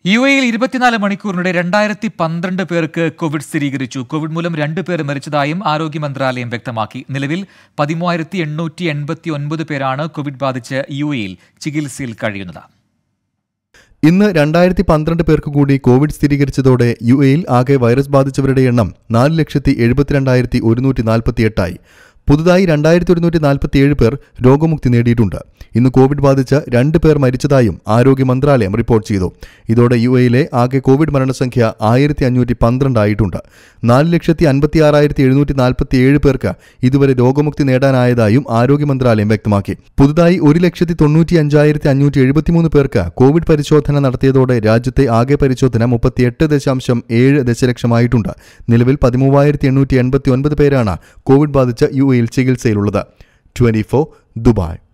U എയിൽ ഇരുപത്തിനാല് മണിക്കൂറിനിടെ രണ്ടായിരത്തി പന്ത്രണ്ട് പേർക്ക് കോവിഡ് സ്ഥിരീകരിച്ചു കോവിഡ് മൂലം രണ്ടു പേർ മരിച്ചതായും ആരോഗ്യ മന്ത്രാലയം വ്യക്തമാക്കി നിലവിൽ പതിമൂവായിരത്തി എണ്ണൂറ്റി എൺപത്തി ഒൻപത് പേരാണ് കോവിഡ് ബാധിച്ച് യു എയിൽ ചികിത്സയിൽ കഴിയുന്നത് ഇന്ന് രണ്ടായിരത്തി പന്ത്രണ്ട് പേർക്ക് കൂടി കോവിഡ് സ്ഥിരീകരിച്ചതോടെ യു എയിൽ ആകെ വൈറസ് ബാധിച്ചവരുടെ എണ്ണം നാല് ലക്ഷത്തി എഴുപത്തിരണ്ടായിരത്തി ഒരുന്നൂറ്റി നാൽപ്പത്തി എട്ടായി പുതുതായി രണ്ടായിരത്തി ഒരുന്നൂറ്റി നാൽപ്പത്തിയേഴ് പേർ രോഗമുക്തി നേടിയിട്ടുണ്ട് ഇന്ന് കോവിഡ് ബാധിച്ച് രണ്ട് പേർ മരിച്ചതായും ആരോഗ്യ മന്ത്രാലയം റിപ്പോർട്ട് ചെയ്തു ഇതോടെ യു എയിലെ ആകെ കോവിഡ് മരണസംഖ്യ ആയിരത്തി അഞ്ഞൂറ്റി പന്ത്രണ്ട് ആയിട്ടുണ്ട് നാല് ലക്ഷത്തി അൻപത്തി ആറായിരത്തി എഴുന്നൂറ്റി നാൽപ്പത്തിയേഴ് പേർക്ക് ഇതുവരെ രോഗമുക്തി നേടാനായതായും ആരോഗ്യ മന്ത്രാലയം വ്യക്തമാക്കി പുതുതായി ഒരു ലക്ഷത്തി തൊണ്ണൂറ്റി അഞ്ചായിരത്തി അഞ്ഞൂറ്റി എഴുപത്തിമൂന്ന് പേർക്ക് കോവിഡ് പരിശോധന നടത്തിയതോടെ രാജ്യത്തെ ആകെ പരിശോധന മുപ്പത്തിയെട്ട് ദശാംശം ഏഴ് ദശലക്ഷമായിട്ടുണ്ട് നിലവിൽ പതിമൂവായിരത്തി എണ്ണൂറ്റി എൺപത്തി ഒൻപത് പേരാണ് കോവിഡ് ബാധിച്ച് യു എയിൽ ചികിത്സയിലുള്ളത് ട്വന്റി ഫോർ ദുബായ്